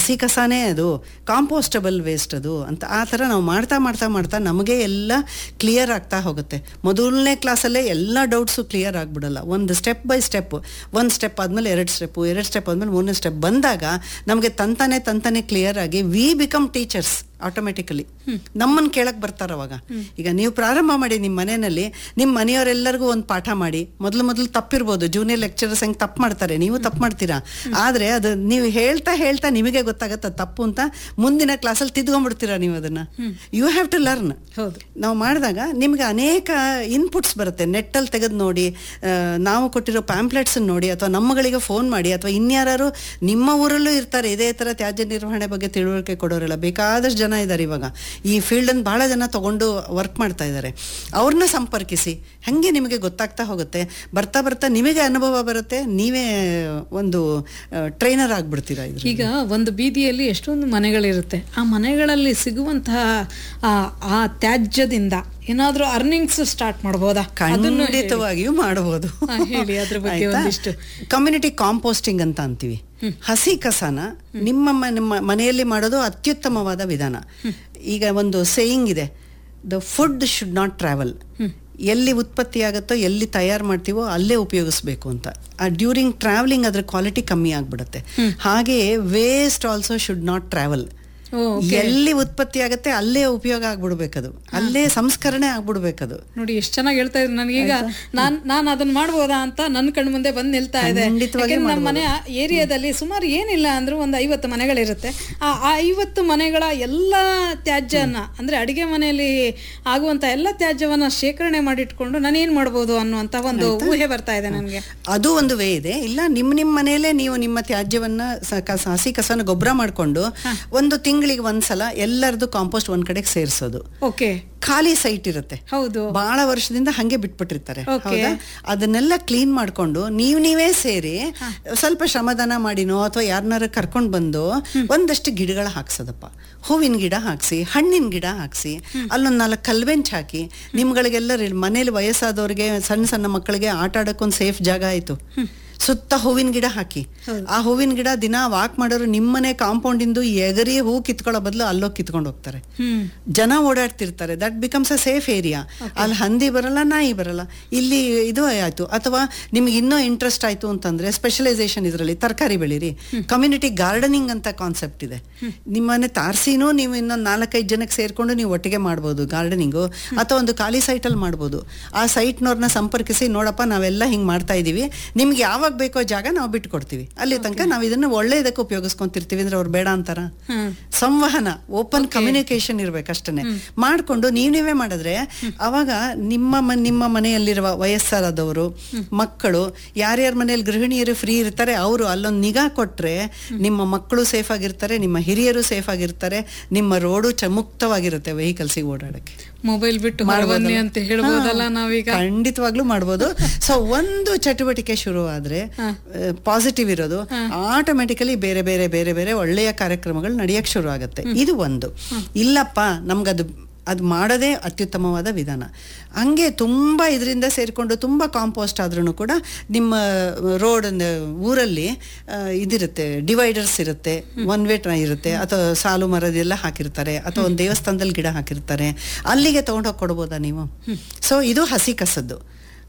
ಹಸಿ ಕಸಾನೇ ಅದು ಕಾಂಪೋಸ್ಟಬಲ್ ವೇಸ್ಟ್ ಅದು ಅಂತ ಆ ಥರ ನಾವು ಮಾಡ್ತಾ ಮಾಡ್ತಾ ಮಾಡ್ತಾ ನಮಗೆ ಎಲ್ಲ ಕ್ಲಿಯರ್ ಆಗ್ತಾ ಹೋಗುತ್ತೆ ಮೊದಲನೇ ಕ್ಲಾಸಲ್ಲೇ ಎಲ್ಲ ಡೌಟ್ಸು ಕ್ಲಿಯರ್ ಆಗ್ಬಿಡಲ್ಲ ಒಂದು ಸ್ಟೆಪ್ ಬೈ ಸ್ಟೆಪ್ ಒಂದು ಸ್ಟೆಪ್ ಆದಮೇಲೆ ಎರಡು ಸ್ಟೆಪ್ಪು ಎರಡು ಸ್ಟೆಪ್ ಆದಮೇಲೆ ಮೂರನೇ ಸ್ಟೆಪ್ ಬಂದಾಗ ನಮಗೆ ತಂತಾನೆ ತಂತಾನೆ ಕ್ಲಿಯರ್ ಆಗಿ ವಿ ಬಿಕಮ್ ಟೀಚರ್ಸ್ ಆಟೋಮೆಟಿಕಲಿ ನಮ್ಮನ್ನು ಕೇಳಕ್ ಬರ್ತಾರ ಅವಾಗ ಈಗ ನೀವು ಪ್ರಾರಂಭ ಮಾಡಿ ನಿಮ್ಮ ಮನೆಯಲ್ಲಿ ನಿಮ್ಮ ಮನೆಯವರೆಲ್ಲರಿಗೂ ಒಂದು ಪಾಠ ಮಾಡಿ ಮೊದಲು ಮೊದಲು ತಪ್ಪಿರ್ಬೋದು ಜೂನಿಯರ್ ಲೆಕ್ಚರರ್ಸ್ ಹೆಂಗೆ ತಪ್ಪು ಮಾಡ್ತಾರೆ ನೀವು ತಪ್ಪು ಮಾಡ್ತೀರಾ ಆದ್ರೆ ಅದು ನೀವು ಹೇಳ್ತಾ ಹೇಳ್ತಾ ನಿಮಗೆ ಗೊತ್ತಾಗತ್ತೆ ಅದು ತಪ್ಪು ಅಂತ ಮುಂದಿನ ಕ್ಲಾಸಲ್ಲಿ ತಿದ್ಕೊಂಡ್ಬಿಡ್ತೀರಾ ನೀವು ಅದನ್ನ ಯು ಹ್ಯಾವ್ ಟು ಲರ್ನ್ ಹೌದು ನಾವು ಮಾಡಿದಾಗ ನಿಮ್ಗೆ ಅನೇಕ ಇನ್ಪುಟ್ಸ್ ಬರುತ್ತೆ ನೆಟ್ಟಲ್ಲಿ ತೆಗೆದು ನೋಡಿ ಆ, ನಾವು ಕೊಟ್ಟಿರೋ ಪ್ಯಾಂಪ್ಲೆಟ್ಸ್ ನೋಡಿ ಅಥವಾ ನಮ್ಮಗಳಿಗೆ ಫೋನ್ ಮಾಡಿ ಅಥವಾ ಇನ್ಯಾರು ನಿಮ್ಮ ಊರಲ್ಲೂ ಇರ್ತಾರೆ ಇದೇ ಥರ ತ್ಯಾಜ್ಯ ನಿರ್ವಹಣೆ ಬಗ್ಗೆ ತಿಳುವಳಿಕೆ ಕೊಡೋರೆಲ್ಲ ಬೇಕಾದಷ್ಟು ಜನ ಇದ್ದಾರೆ ಇವಾಗ ಈ ಫೀಲ್ಡನ್ನು ಭಾಳ ಜನ ತಗೊಂಡು ವರ್ಕ್ ಮಾಡ್ತಾ ಇದ್ದಾರೆ ಅವ್ರನ್ನ ಸಂಪರ್ಕಿಸಿ ಹಾಗೆ ನಿಮಗೆ ಗೊತ್ತಾಗ್ತಾ ಹೋಗುತ್ತೆ ಬರ್ತಾ ಬರ್ತಾ ನಿಮಗೆ ಅನುಭವ ಬರುತ್ತೆ ನೀವೇ ಒಂದು ಟ್ರೈನರ್ ಆಗ್ಬಿಡ್ತೀರಾ ಇದ್ರ ಈಗ ಒಂದು ಬೀದಿಯಲ್ಲಿ ಎಷ್ಟೊಂದು ಮನೆಗಳಿರುತ್ತೆ ಆ ಮನೆಗಳಲ್ಲಿ ಸಿಗುವಂತಹ ಆ ಆ ತ್ಯಾಜ್ಯದಿಂದ ಏನಾದ್ರೂ ಅರ್ನಿಂಗ್ಸ್ ಸ್ಟಾರ್ಟ್ ಮಾಡಬಹುದಾ ಅದನ್ನು ಹೇಳಿ. ಖಂಡಿತವಾಗಿಯೂ ಮಾಡಬಹುದು ಹಾ, ಹೇಳಿ ಅದ್ರ ಬಗ್ಗೆ ಒಂದಿಷ್ಟು. ಕಮ್ಯುನಿಟಿ ಕಾಂಪೋಸ್ಟಿಂಗ್ ಅಂತ ಅಂತೀವಿ ಹಸಿ ಕಸನ ನಿಮ್ಮ ಮ- ನಿಮ್ಮ ಮನೆಯಲ್ಲಿ ಮಾಡೋದು ಅತ್ಯುತ್ತಮವಾದ ವಿಧಾನ ಈಗ ಒಂದು ಸೇಯಿಂಗ್ ಇದೆ the food should not travel ಎಲ್ಲಿ ಉತ್ಪತ್ತಿ ಆಗುತ್ತೋ ಎಲ್ಲಿ ತಯಾರು ಮಾಡ್ತೀವೋ ಅಲ್ಲೇ ಉಪಯೋಗಿಸ್ಬೇಕು ಅಂತ ಆ ಡ್ಯೂರಿಂಗ್ ಟ್ರಾವೆಲಿಂಗ್ ಅದ್ರ ಕ್ವಾಲಿಟಿ ಕಮ್ಮಿ ಆಗ್ಬಿಡುತ್ತೆ ಹಾಗೆಯೇ waste also should not travel ಓ, ಎಲ್ಲಿ ಉತ್ಪತ್ತಿ ಆಗುತ್ತೆ ಅಲ್ಲೇ ಉಪಯೋಗ ಆಗ್ಬಿಡ್ಬೇಕದು ಅಲ್ಲೇ ಸಂಸ್ಕರಣೆ ಆಗ್ಬಿಡ್ಬೇಕದು ನೋಡಿ ಎಷ್ಟು ಚೆನ್ನಾಗಿ ಹೇಳ್ತಾ ಇದ್ರು ನನಗೀಗ ನಾನ್ ನಾನು ಅದನ್ನ ಮಾಡ್ಬೋದಾ ಅಂತ ನನ್ನ ಕಣ್ಣು ಮುಂದೆ ಬಂದು ನಿಲ್ತಾ ಇದೆ ಖಂಡಿತವಾಗಿ ಯಾಕೆಂದ್ರೆ ನಮ್ಮ ಮನೆ ಏರಿಯಾದಲ್ಲಿ ಸುಮಾರು ಏನಿಲ್ಲ ಅಂದ್ರೂ ಒಂದು ಐವತ್ತು ಮನೆಗಳಿರುತ್ತೆ ಆ ಆ ಐವತ್ತು ಮನೆಗಳ ಎಲ್ಲ ತ್ಯಾಜ್ಯನ ಅಂದ್ರೆ ಅಡಿಗೆ ಮನೆಯಲ್ಲಿ ಆಗುವಂತ ಎಲ್ಲ ತ್ಯಾಜ್ಯವನ್ನ ಶೇಖರಣೆ ಮಾಡಿಟ್ಕೊಂಡು ನಾನು ಏನ್ ಮಾಡ್ಬೋದು ಅನ್ನುವಂತ ಒಂದು ಊಹೆ ಬರ್ತಾ ಇದೆ ನನಗೆ ಅದು ಒಂದು ವೇ ಇದೆ ಇಲ್ಲ ನಿಮ್ಮ ನಿಮ್ಮ ಮನೆಯಲ್ಲೇ ನೀವು ನಿಮ್ಮ ತ್ಯಾಜ್ಯವನ್ನ ಸ- ಕಸ ಹಸಿ ಕಸನ ಗೊಬ್ಬರ ಮಾಡ್ಕೊಂಡು ಒಂದು ತಿಂಗಳಿಗೆ ಒಂದ್ಸಲ ಎಲ್ಲರದು ಕಾಂಪೋಸ್ಟ್ ಒಂದ್ ಕಡೆಗೆ ಸೇರಿಸೋದು ಓಕೆ ಖಾಲಿ ಸೈಟ್ ಇರುತ್ತೆ ಹೌದು ಬಹಳ ವರ್ಷದಿಂದ ಹಂಗೆ ಬಿಟ್ಬಿಟ್ಟಿರ್ತಾರೆ Okay. ಹೌದಾ ಅದನ್ನೆಲ್ಲ ಕ್ಲೀನ್ ಮಾಡ್ಕೊಂಡು ನೀವ್ ನೀವೇ ಸೇರಿ ಸ್ವಲ್ಪ ಶ್ರಮದಾನ ಮಾಡಿನೋ ಅಥವಾ ಯಾರನ್ನಾರ ಕರ್ಕೊಂಡ್ ಬಂದು ಒಂದಷ್ಟು ಗಿಡಗಳ ಹಾಕ್ಸೋದಪ್ಪ ಹೂವಿನ ಗಿಡ ಹಾಕ್ಸಿ ಹಣ್ಣಿನ ಗಿಡ ಹಾಕ್ಸಿ ಅಲ್ಲೊಂದ್ ನಾಲ್ಕು ಕಲ್ಬೆಂಚ್ ಹಾಕಿ ನಿಮ್ಗಳಿಗೆಲ್ಲ ಮನೇಲಿ ವಯಸ್ಸಾದವ್ರಿಗೆ ಸಣ್ಣ ಸಣ್ಣ ಮಕ್ಕಳಿಗೆ ಆಟ ಆಡಕ್ಕೊಂದ್ ಸೇಫ್ ಜಾಗ ಆಯ್ತು ಸುತ್ತ ಹೂವಿನ ಗಿಡ ಹಾಕಿ ಆ ಹೂವಿನ ಗಿಡ ದಿನ ವಾಕ್ ಮಾಡೋರು ನಿಮ್ಮನೆ ಕಾಂಪೌಂಡ್ ಇಂದು ಎಗರಿ ಹೂ ಕಿತ್ಕೊಳ್ಳೋ ಬದಲು ಅಲ್ಲೋಗಿ ಕಿತ್ಕೊಂಡು ಹೋಗ್ತಾರೆ ಹ್ಮ್ ಜನ ಓಡಾಡ್ತಿರ್ತಾರೆ that becomes a safe area ಅಲ್ಲಿ ಹಂದಿ ಬರಲ್ಲ ನಾಯಿ ಬರಲ್ಲ ಇಲ್ಲಿ ಇದು ಆಯ್ತು ಅಥವಾ ನಿಮ್ಗೆ ಇನ್ನೂ ಇಂಟ್ರೆಸ್ಟ್ ಆಯ್ತು ಅಂತಂದ್ರೆ ಸ್ಪೆಷಲೈಸೇಷನ್ ಇದರಲ್ಲಿ ತರಕಾರಿ ಬೆಳೀರಿ ಕಮ್ಯುನಿಟಿ ಗಾರ್ಡನಿಂಗ್ ಅಂತ ಕಾನ್ಸೆಪ್ಟ್ ಇದೆ ನಿಮ್ಮನೆ ತಾರಸಿನೂ ನೀವು ಇನ್ನೊಂದು ನಾಲ್ಕೈದು ಜನಕ್ಕೆ ಸೇರ್ಕೊಂಡು ನೀವು ಒಟ್ಟಿಗೆ ಮಾಡ್ಬೋದು ಗಾರ್ಡನಿಂಗು ಅಥವಾ ಒಂದು ಖಾಲಿ ಸೈಟಲ್ಲಿ ಮಾಡ್ಬೋದು ಆ ಸೈಟ್ನವ್ರನ್ನ ಸಂಪರ್ಕಿಸಿ ನೋಡಪ್ಪ ನಾವೆಲ್ಲ ಹಿಂಗೆ ಮಾಡ್ತಾ ಇದೀವಿ ನಿಮ್ಗೆ ಯಾವಾಗ ಬೇಕೋ ಜಾಗ ನಾವು ಬಿಟ್ಕೊಡ್ತೀವಿ ಅಲ್ಲಿ ತನಕ ನಾವು ಇದನ್ನ ಒಳ್ಳೆ ಇದಕ್ಕೆ ಉಪಯೋಗಿಸ್ಕೊಂತಿರ್ತೀವಿ ಅಂದ್ರೆ ಅವ್ರು ಬೇಡ ಅಂತಾರ ಹ್ಮ್ ಸಂವಹನ ಓಪನ್ ಕಮ್ಯುನಿಕೇಶನ್ ಇರ್ಬೇಕಷ್ಟೇ ಮಾಡ್ಕೊಂಡು ನೀವ್ ನೀವೇ ಮಾಡಿದ್ರೆ ಅವಾಗ ನಿಮ್ಮ ಮ- ನಿಮ್ಮ ಮನೆಯಲ್ಲಿರುವ ವಯಸ್ಸಾದವರು ಮಕ್ಕಳು ಯಾರ್ಯಾರ ಮನೆಯಲ್ಲಿ ಗೃಹಿಣಿಯರು ಫ್ರೀ ಇರ್ತಾರೆ ಅವರು ಅಲ್ಲೊಂದು ನಿಗಾ ಕೊಟ್ರೆ ನಿಮ್ಮ ಮಕ್ಕಳು ಸೇಫ್ ಆಗಿರ್ತಾರೆ ನಿಮ್ಮ ಹಿರಿಯರು ಸೇಫ್ ಆಗಿರ್ತಾರೆ ನಿಮ್ಮ ರೋಡು ಚ ಮುಕ್ತವಾಗಿರುತ್ತೆ ವೆಹಿಕಲ್ಸಿಗೆ ಓಡಾಡಕ್ಕೆ ಮೊಬೈಲ್ ಬಿಟ್ಟು ಹೊರಬನ್ನಿ ಅಂತ ಹೇಳ್ಬೋದಲ್ಲ ನಾವೀಗ ಖಂಡಿತವಾಗ್ಲೂ ಮಾಡ್ಬೋದು ಸೊ ಒಂದು ಚಟುವಟಿಕೆ ಶುರು ಆದ್ರೆ ಪಾಸಿಟಿವ್ ಇರೋದು ಆಟೋಮೆಟಿಕಲಿ ಬೇರೆ ಬೇರೆ ಬೇರೆ ಬೇರೆ ಒಳ್ಳೆಯ ಕಾರ್ಯಕ್ರಮಗಳು ನಡೆಯಕ್ ಶುರು ಆಗುತ್ತೆ ಇದು ಒಂದು ಇಲ್ಲಪ್ಪ ನಮ್ಗದು ಅದು ಮಾಡೋದೇ ಅತ್ಯುತ್ತಮವಾದ ವಿಧಾನ ಹಂಗೆ ತುಂಬ ಇದರಿಂದ ಸೇರಿಕೊಂಡು ತುಂಬ ಕಾಂಪೋಸ್ಟ್ ಆದ್ರೂ ಕೂಡ ನಿಮ್ಮ ರೋಡ್ ಊರಲ್ಲಿ ಆ, ಇದಿರುತ್ತೆ ಡಿವೈಡರ್ಸ್ ಇರುತ್ತೆ ಒನ್ ವೇ ಟ್ರೈ ಇರುತ್ತೆ ಅಥವಾ ಸಾಲು ಮರದೆಲ್ಲ ಹಾಕಿರ್ತಾರೆ ಅಥವಾ ಒಂದು ದೇವಸ್ಥಾನದಲ್ಲಿ ಗಿಡ ಹಾಕಿರ್ತಾರೆ ಅಲ್ಲಿಗೆ ತೊಗೊಂಡೋಗಿ ಕೊಡ್ಬೋದಾ ನೀವು ಸೊ ಇದು ಹಸಿ ಕಸದ್ದು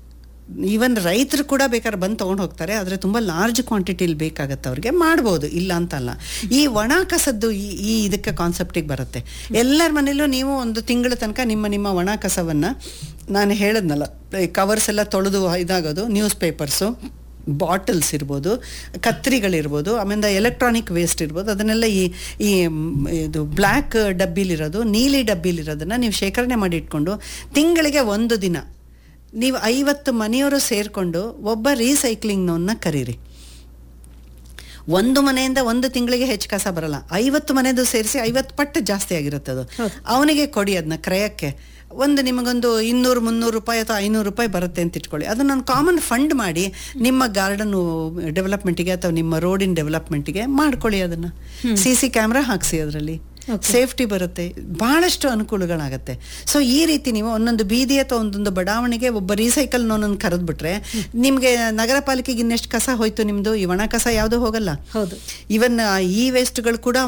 ಈವನ್ ರೈತರು ಕೂಡ ಬೇಕಾದ್ರೆ ಬಂದು ತೊಗೊಂಡು ಹೋಗ್ತಾರೆ ಆದರೆ ತುಂಬ ಲಾರ್ಜ್ ಕ್ವಾಂಟಿಟಿಲಿ ಬೇಕಾಗತ್ತೆ ಅವ್ರಿಗೆ ಮಾಡ್ಬೋದು ಇಲ್ಲ ಅಂತಲ್ಲ ಈ ಒಣ ಕಸದ್ದು ಈ ಈ ಇದಕ್ಕೆ ಕಾನ್ಸೆಪ್ಟಿಗೆ ಬರುತ್ತೆ ಎಲ್ಲರ ಮನೇಲೂ ನೀವು ಒಂದು ತಿಂಗಳ ತನಕ ನಿಮ್ಮ ನಿಮ್ಮ ಒಣ ಕಸವನ್ನು ನಾನು ಹೇಳಿದ್ನಲ್ಲ ಕವರ್ಸ್ ಎಲ್ಲ ತೊಳೆದು ಇದಾಗೋದು ನ್ಯೂಸ್ ಪೇಪರ್ಸು ಬಾಟಲ್ಸ್ ಇರ್ಬೋದು ಕತ್ರಿಗಳಿರ್ಬೋದು ಆಮೇಲೆ ಎಲೆಕ್ಟ್ರಾನಿಕ್ ವೇಸ್ಟ್ ಇರ್ಬೋದು ಅದನ್ನೆಲ್ಲ ಈ ಈ ಮ್, ಇದು ಬ್ಲ್ಯಾಕ್ ಡಬ್ಬಿಲಿರೋದು ನೀಲಿ ಡಬ್ಬಿಲಿರೋದನ್ನ ನೀವು ಶೇಖರಣೆ ಮಾಡಿ ಇಟ್ಕೊಂಡು ತಿಂಗಳಿಗೆ ಒಂದು ದಿನ ನೀವು ಐವತ್ತು ಮನೆಯವರು ಸೇರಿಕೊಂಡು ಒಬ್ಬ ರೀಸೈಕ್ಲಿಂಗ್ನವನ್ನ ಕರೀರಿ ಒಂದು ಮನೆಯಿಂದ ಒಂದು ತಿಂಗಳಿಗೆ ಹೆಚ್ಚು ಕಸ ಬರಲ್ಲ ಐವತ್ತು ಮನೆದು ಸೇರಿಸಿ ಐವತ್ತು ಪಟ್ಟು ಜಾಸ್ತಿ ಆಗಿರುತ್ತೆ ಅದು ಅವನಿಗೆ ಕೊಡಿ ಅದನ್ನ ಕ್ರಯಕ್ಕೆ ಒಂದು ನಿಮಗೊಂದು ಇನ್ನೂರು ಮುನ್ನೂರು ರೂಪಾಯಿ ಅಥವಾ ಐನೂರು ರೂಪಾಯಿ ಬರುತ್ತೆ ಅಂತ ಇಟ್ಕೊಳ್ಳಿ ಅದನ್ನ ಒಂದು ಕಾಮನ್ ಫಂಡ್ ಮಾಡಿ ನಿಮ್ಮ ಗಾರ್ಡನ್ ಡೆವಲಪ್ಮೆಂಟಿಗೆ ಅಥವಾ ನಿಮ್ಮ ರೋಡಿನ ಡೆವಲಪ್ಮೆಂಟಿಗೆ ಮಾಡ್ಕೊಳ್ಳಿ ಅದನ್ನ ಸಿ ಸಿ ಕ್ಯಾಮ್ರಾ ಹಾಕ್ಸಿ ಅದರಲ್ಲಿ ಸೇಫ್ಟಿ ಬರುತ್ತೆ ಬಹಳಷ್ಟು ಅನುಕೂಲಗಳಾಗತ್ತೆ ಸೊ ಈ ರೀತಿ ನೀವು ಒಂದೊಂದು ಬೀದಿ ಅಥವಾ ಒಂದೊಂದು ಬಡಾವಣೆಗೆ ಒಬ್ಬ ರೀಸೈಕಲ್ ಒಂದೊಂದು ಕರೆದ್ಬಿಟ್ರೆ ನಿಮ್ಗೆ ನಗರ ಪಾಲಿಕೆಗೆ ಇನ್ನೆಷ್ಟು ಕಸ ಹೋಯ್ತು ನಿಮ್ದು ಈ ಒಣ ಕಸ ಯಾವುದು ಹೋಗಲ್ಲ ಹೌದು ಇವನ್ ಈ ವೇಸ್ಟ್ಗಳು ಕೂಡ